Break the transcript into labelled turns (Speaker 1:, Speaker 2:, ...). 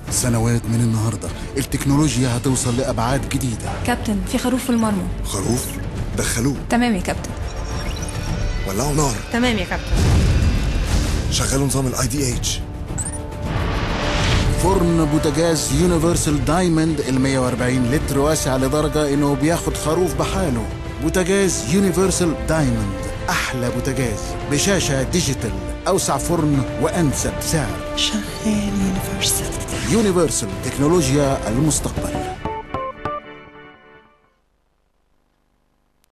Speaker 1: سنوات من النهاردة التكنولوجيا هتوصل لأبعاد جديدة
Speaker 2: كابتن في خروف في المرمى
Speaker 3: خروف دخلوه
Speaker 2: تمام يا كابتن
Speaker 3: ولعوا نار
Speaker 4: تمام يا كابتن
Speaker 3: شغلوا نظام الاي دي اتش
Speaker 1: فرن بوتاجاز يونيفرسال دايموند ال 140 لتر واسع لدرجة إنه بياخد خروف بحاله بوتاجاز يونيفرسال دايموند أحلى بوتاجاز بشاشة ديجيتال أوسع فرن وأنسب سعر
Speaker 5: شغال يونيفرسال
Speaker 1: يونيفرسال تكنولوجيا المستقبل